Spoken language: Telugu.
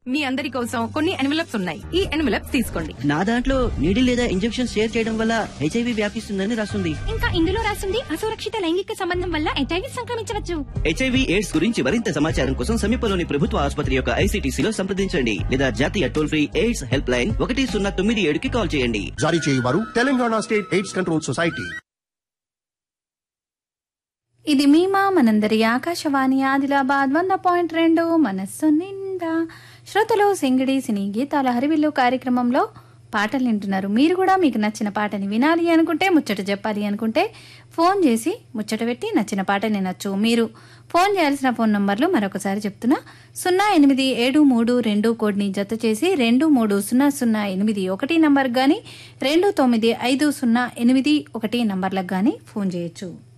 మీ అందరి కోసం కొన్ని ఎన్వలప్స్ ఉన్నాయి ఈ ఎన్వలప్స్ తీసుకోండి నా దాంట్లో నీడిల్ లేదా ఇంజెక్షన్ షేర్ చేయడం వల్ల హెచ్ఐవి వ్యాపిస్తుందని రాస్తుంది ఇంకా ఇందులో రాసింది అసురక్షిత లైంగిక సంబంధం వల్ల హెచ్ఐవి సంక్రమించవచ్చు హెచ్ఐవి ఎయిడ్స్ గురించి మరింత సమాచారం కోసం సమీపంలోని ప్రభుత్వ ఆసుపత్రి యొక్క ఐసీటీసీలో సంప్రదించండి లేదా జాతీయ toll free AIDS help line ఒకటి సున్నా తొమ్మిది ఏడుకి కాల్ చేయండి జారీ చేయవారు Telangana state AIDS control society ఇది మీమా మనందరి ఆకాశవాణి ఆదిలాబాద్ వంద పాయింట్ రెండు మనస్సు నిండా శ్రోతలు సింగిడి సినీ గీతాల హరివిల్లు కార్యక్రమంలో పాటలు వింటున్నారు మీరు కూడా మీకు నచ్చిన పాటని వినాలి అనుకుంటే ముచ్చట చెప్పాలి అనుకుంటే ఫోన్ చేసి ముచ్చట పెట్టి నచ్చిన పాటని నచ్చు మీరు ఫోన్ చేయాల్సిన ఫోన్ నంబర్లు మరొకసారి చెప్తున్నా సున్నా ఎనిమిది ఏడు మూడు రెండు కోడ్ని జత చేసి రెండు మూడు సున్నా సున్నా ఎనిమిది ఒకటి నంబర్కి కానీ రెండు తొమ్మిది ఐదు సున్నా ఎనిమిది ఒకటి నంబర్లకు కానీ ఫోన్ చేయొచ్చు